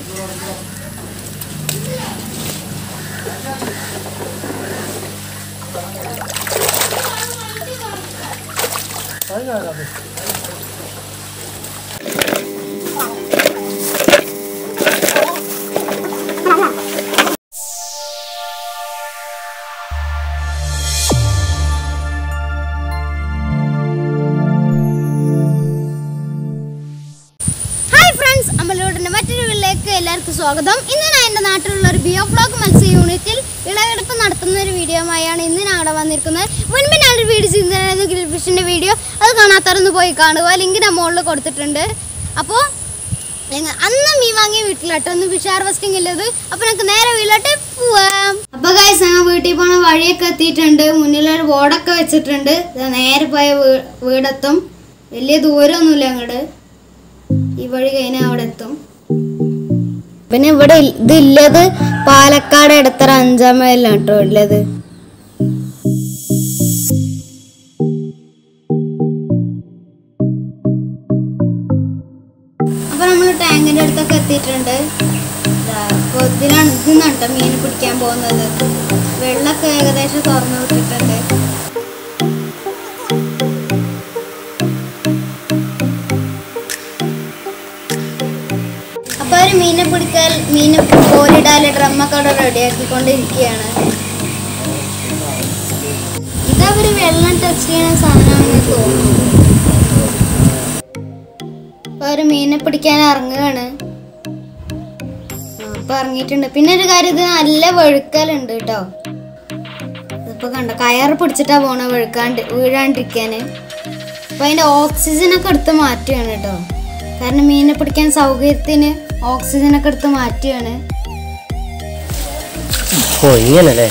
Hi friends അമ്പലൂട്ടിന്റെ മറ്റൊരു വീട്ടിലേക്ക് എല്ലാവർക്കും സ്വാഗതം ഇന്ന് ഞാൻ എൻ്റെ നാട്ടിലുള്ള ഒരു ബിയോ ഫ്ലോക്ക് മത്സ്യ യൂണിറ്റിൽ വിളവെടുപ്പ് നടത്തുന്ന ഒരു വീഡിയോയുമായാണ് ഇന്ന് ഞാൻ അവിടെ വന്നിരിക്കുന്നത് മുൻപ് ഞാനൊരു വീഡിയോ ചെയ്തിരുന്നത് ഗ്രിൽ ഫിഷിൻ്റെ വീഡിയോ അത് കാണാത്തവരൊന്ന് പോയി കാണുക ലിങ്ക് ഞാൻ മുകളിൽ കൊടുത്തിട്ടുണ്ട് അപ്പോൾ ഞങ്ങൾ അന്ന് മീൻ വാങ്ങിയ വീട്ടിലോട്ട് ഒന്ന് ഫിഷ് ഹാർവസ്റ്റിംഗ് ഇല്ലത് അപ്പോൾ നമുക്ക് നേരെ വീട്ടിലോട്ട് പോവാം അപ്പോൾ ഗൈസ് ഞങ്ങൾ വീട്ടിൽ പോണ വഴിയൊക്കെ എത്തിയിട്ടുണ്ട് മുന്നിലൊരു ബോർഡൊക്കെ വെച്ചിട്ടുണ്ട് ദാ നേരെ പോയ വീ- വീടെത്തും വലിയ ദൂരമൊന്നുമില്ല അങ്ങോട്ട് ഈ വഴി കഴിഞ്ഞാൽ അവിടെ എത്തും പിന്നെ ഇവിടെ ഇൽ- ഇതില്ലത് പാലക്കാട് ഇടത്തറ അഞ്ചാം മൈലിലാണ് കേട്ടോ ഉള്ളത് അപ്പൊ നമ്മൾ ടാങ്കിന്റെ അടുത്തൊക്കെ എത്തിയിട്ടുണ്ട് ദാ, അപ്പൊ ഇതിലാണ് ഇതിന്നാണ് കേട്ടോ മീൻ പിടിക്കാൻ പോകുന്നത് വെള്ളമൊക്കെ ഏകദേശം തുറന്നു വിട്ടിട്ടുണ്ട് അപ്പൊ ഒരു മീനെ പിടിക്കാൻ മീനെ കോരിടാല് ഡ്രമ്മൊക്കെ അവിടെ റെഡിയാക്കിക്കൊണ്ടിരിക്കുകയാണ് ഇതവര് വെള്ളം ടെസ്റ്റ് ചെയ്യുന്ന സാധനമാണെന്ന് തോന്നുന്നു അപ്പൊ ഒരു മീനെ പിടിക്കാൻ ഇറങ്ങുകയാണ് ആ, അപ്പൊ ഇറങ്ങിയിട്ടുണ്ട് പിന്നെ ഒരു കാര്യം ഇത് നല്ല വെഴുക്കലുണ്ട് കേട്ടോ ഇതിപ്പോ കണ്ട കയറ് പിടിച്ചിട്ടാ പോണ വെഴുക്കാണ്ട് വീഴാണ്ടിരിക്കാന് അപ്പൊ അതിന്റെ ഓക്സിജൻ ഒക്കെ എടുത്ത് മാറ്റുകയാണ് കേട്ടോ കാരണം മീനെ പിടിക്കാൻ സൗകര്യത്തിന് ഓക്സിജൻ ഒക്കെ എടുത്ത് മാറ്റുകയാണ് ഓ ഇങ്ങനല്ലേ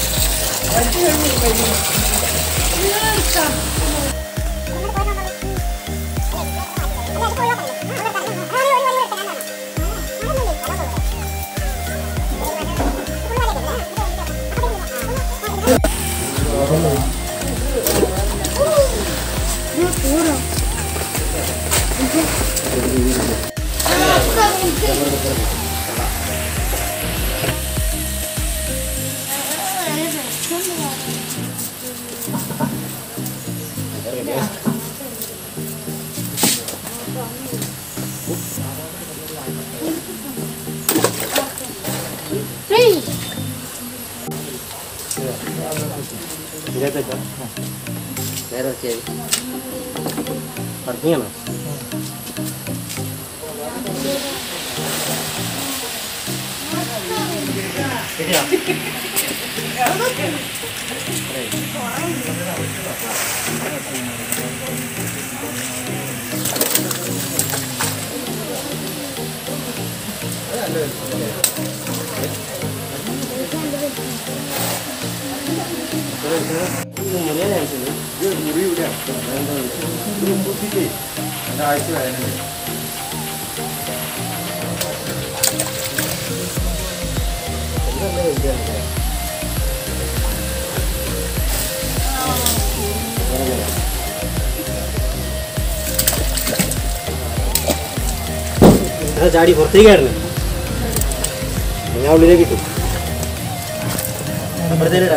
നേരെ വെച്ചേ പറഞ്ഞാണോ ചാടി പുറത്തേക്കായിരുന്നു ഞാൻ ഉള്ളിലേക്ക് ഇട്ടു അപ്പുറത്തേടാ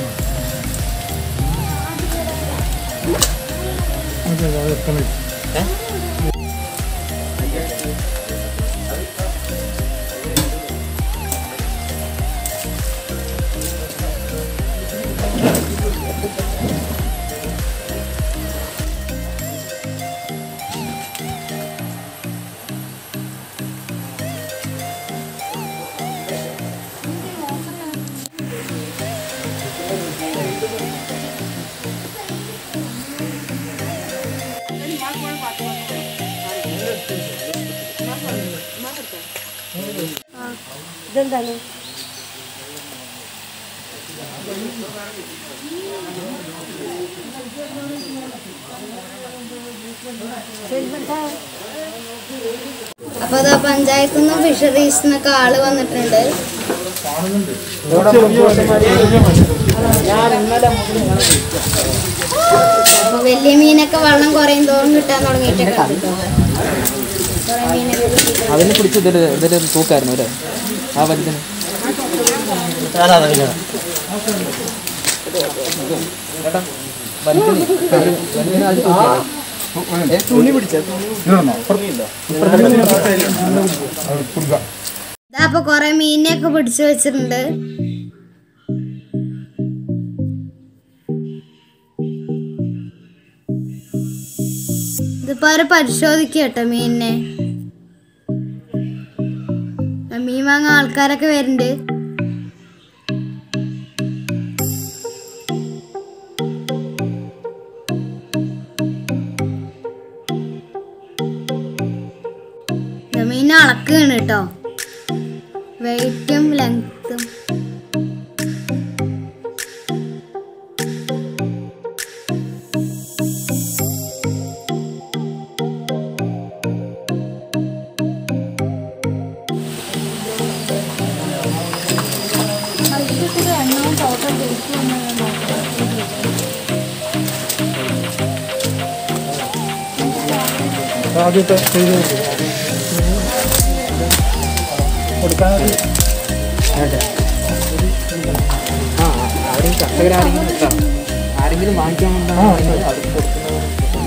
ഇതെന്താണ് അപ്പൊ അതാ പഞ്ചായത്തു നിന്നും ഫിഷറീസ് നിന്നൊക്കെ ആള് വന്നിട്ടുണ്ട് അപ്പൊ വലിയ മീനൊക്കെ വെള്ളം കുറയും തോറും കിട്ടാൻ തുടങ്ങിയിട്ടൊക്കെ ഉണ്ട് ട്ടോ. കുറെ മീനൊക്കെ കിട്ടിയിട്ടുണ്ട്. അതിനെ പിടിച്ച് ഇതിൽ ഇതിൽ തൂക്കായിരുന്നു അല്ലേ ആ വലുതിന് അതാ പിന്നെ ചേട്ടാ വലുതിന് അതിൽ- വലുതിന് അതിൽ തൂക്കിയാ തുണി പിടിച്ച ഇതാ അപ്പൊ കൊറേ മീനെയൊക്കെ പിടിച്ചു വെച്ചിട്ടുണ്ട് ഇതിപ്പോ അവര് പരിശോധിക്കുക കേട്ടോ മീനിനെ ആ മീൻ വാങ്ങാൻ ആൾക്കാരൊക്കെ വരുന്നുണ്ട് ഇത് മീൻ അളക്കുകയാണ് കേട്ടോ വെയിറ്റും ലെങ്ത്തും ആ ആരെയും കർഷകരാരെങ്കിലും കേട്ടോ ആരെങ്കിലും വാങ്ങിക്കാൻ വന്നാൽ അത് കൊടുക്കുന്നത്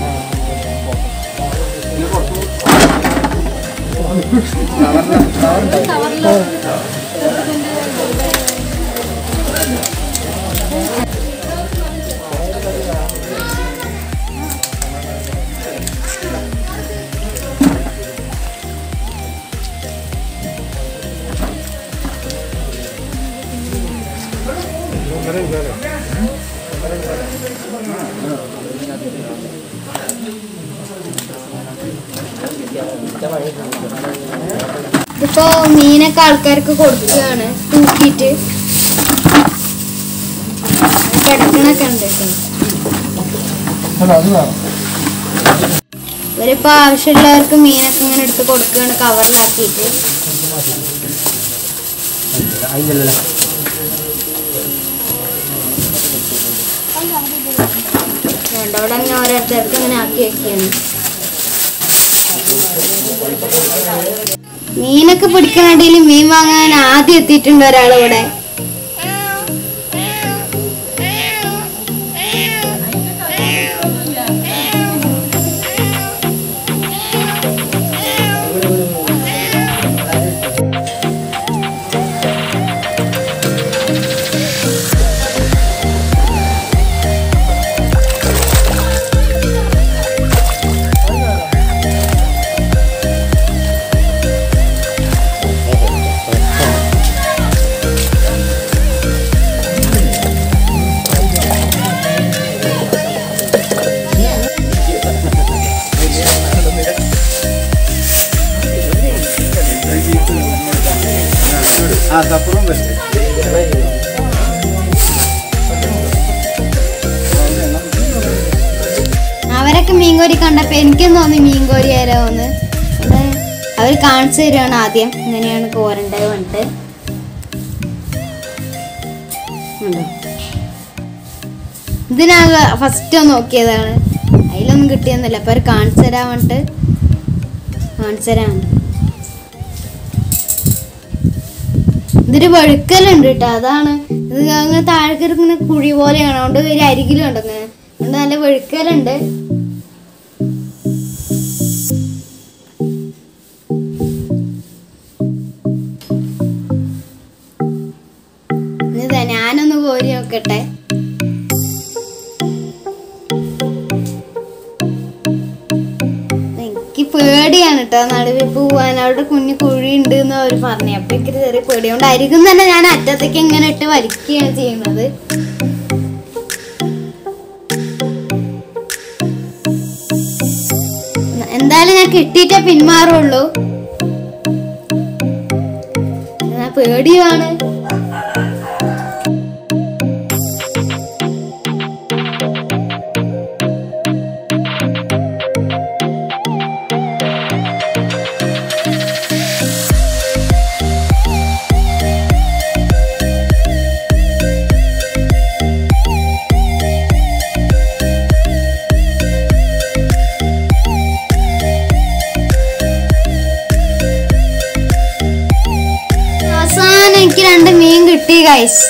ഇതിപ്പോ മീനൊക്കെ ആൾക്കാർക്ക് കൊടുക്കുകയാണ് തൂക്കിയിട്ട് കിടക്കണൊക്കെ ഉണ്ട് കേട്ടോ ഇവരിപ്പോ ആവശ്യമുള്ളവർക്ക് മീനൊക്കെ ഇങ്ങനെ എടുത്ത് കൊടുക്കുകയാണ് കവറിലാക്കിയിട്ട് അതില്ലല്ലോ വേണ്ട അവിടെ അങ്ങനെ ഓരോരുത്തർക്ക് ഇങ്ങനെ ആക്കി വെക്കുകയാണ് മീനൊക്കെ പിടിക്കണടിയിൽ മീൻ വാങ്ങാൻ ആദ്യം എത്തിയിട്ടുണ്ട് ഒരാളിവിടെ അവരൊക്കെ മീൻകോരി കണ്ടപ്പോ എനിക്കും തോന്നി മീൻകോരി ആരോന്ന് അവർ കാണിച്ചു തരുവാണ് ആദ്യം ഇങ്ങനെയാണ് കോരണ്ടത് പറഞ്ഞിട്ട് ഉണ്ടോ? ഇതിനാകെ ഫസ്റ്റ് ഒന്ന് നോക്കിയതാണ് അതിലൊന്നും കിട്ടിയൊന്നുമില്ല അപ്പൊ അവർ കാണിച്ചു തരാൻ പറഞ്ഞിട്ട് കാണിച്ചു തരാൻ ഇതൊരു വഴുക്കലുണ്ട് കേട്ടോ അതാണ് ഇത് അങ്ങനെ താഴേക്ക് ഇങ്ങനെ കുഴി പോലെയാണ് അതുകൊണ്ട് ഒരു അരികിലുണ്ട് ഇങ്ങനെ അതുകൊണ്ട് നല്ല വഴുക്കലുണ്ട് ഇതാ ഞാനൊന്ന് കോരി നോക്കട്ടെ എനിക്ക് പേടിയാണ് കേട്ടോ നടുവിൽ പോവാൻ അവിടെ കുഞ്ഞു കുഴി ഉണ്ട് എന്ന് അവർ പറഞ്ഞു അപ്പൊ എനിക്ക് ചെറിയ പേടി കൊണ്ട് അരികും തന്നെ ഞാൻ അറ്റത്തേക്ക് ഇങ്ങനെ ഇട്ട് വലിക്കുകയാണ് ചെയ്യുന്നത് എന്തായാലും ഞാൻ കിട്ടിയിട്ടേ പിന്മാറുള്ളൂ ഞാൻ പേടിയാണ് എനിക്ക് രണ്ട് മീൻ കിട്ടി ഗൈസ്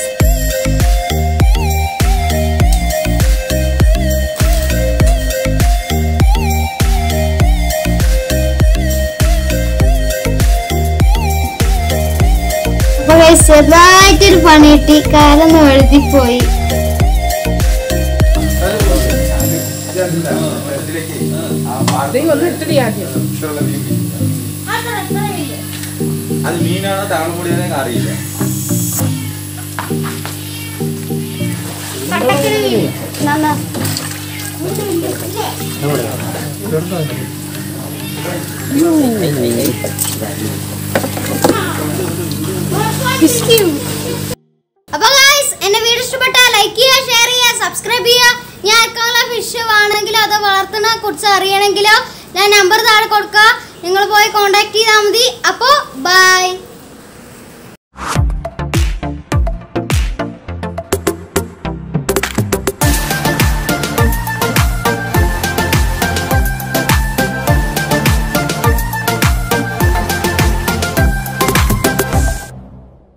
അപ്പൊ ഗൈസ് ചെറുതായിട്ടൊരു പണി കിട്ടി കാലൊന്ന് എഴുതിപ്പോയി ഒന്ന് ഇട്ടിടി ആദ്യം അത് മീനാണോ താളമുടിയാണോ അറിയില്ല നന്നാ അപ്പൊ ഗൈസ് എന്റെ വീഡിയോ ഇഷ്ടപ്പെട്ടാൽ ലൈക്ക് ചെയ്യുക ഷെയർ ചെയ്യുക സബ്സ്ക്രൈബ് ചെയ്യുക ഞാൻ അക്കൗണ്ടിലെ ഫിഷ് വേണമെങ്കിലോ അതോ വളർത്തുന്നതിനെ കുറിച്ച് അറിയണമെങ്കിലോ ഞാൻ നമ്പർ താഴെ കൊടുക്കുക നിങ്ങൾ പോയി കോൺടാക്ട് ചെയ്താൽ മതി അപ്പോൾ ബൈ